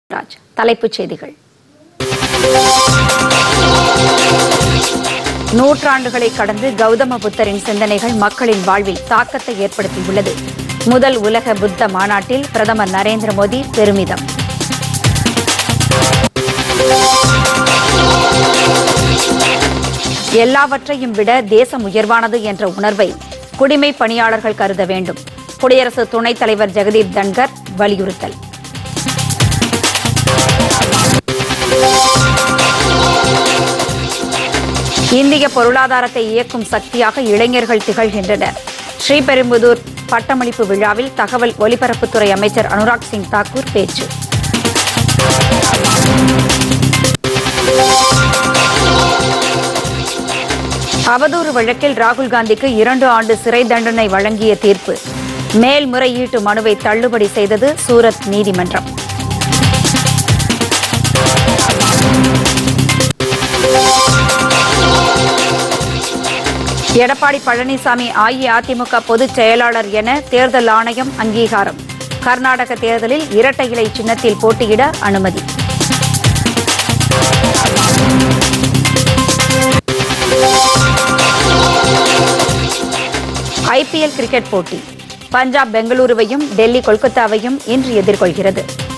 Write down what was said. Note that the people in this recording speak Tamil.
ராஜ் தலைப்புச் செய்திகள் நூற்றாண்டுகளை கடந்து கௌதம புத்தரின் சிந்தனைகள் மக்களின் வாழ்வில் தாக்கத்தை ஏற்படுத்தியுள்ளது முதல் உலக புத்த மாநாட்டில் பிரதமர் நரேந்திர மோடி பெருமிதம் எல்லாவற்றையும் விட தேசம் உயர்வானது என்ற உணர்வை குடிமை பணியாளர்கள் கருத வேண்டும் குடியரசு துணைத் தலைவர் ஜெகதீப் தன்கர் வலியுறுத்தல் இந்திய பொருளாதாரத்தை இயக்கும் சக்தியாக இளைஞர்கள் திகழ்கின்றனர் ஸ்ரீபெரும்புதூர் பட்டமளிப்பு விழாவில் தகவல் ஒலிபரப்புத்துறை அமைச்சர் அனுராக் சிங் தாக்கூர் பேச்சு அவதூறு வழக்கில் ராகுல் காந்திக்கு இரண்டு ஆண்டு சிறை தண்டனை வழங்கிய தீர்ப்பு மேல்முறையீட்டு மனுவை தள்ளுபடி செய்தது சூரத் நீதிமன்றம் எடப்பாடி பழனிசாமி அஇஅதிமுக பொதுச் செயலாளர் என தேர்தல் ஆணையம் அங்கீகாரம் கர்நாடக தேர்தலில் இரட்டை இலை சின்னத்தில் போட்டியிட அனுமதி ஐபிஎல் கிரிக்கெட் போட்டி பஞ்சாப் பெங்களூருவையும் டெல்லி கொல்கத்தாவையும் இன்று எதிர்கொள்கிறது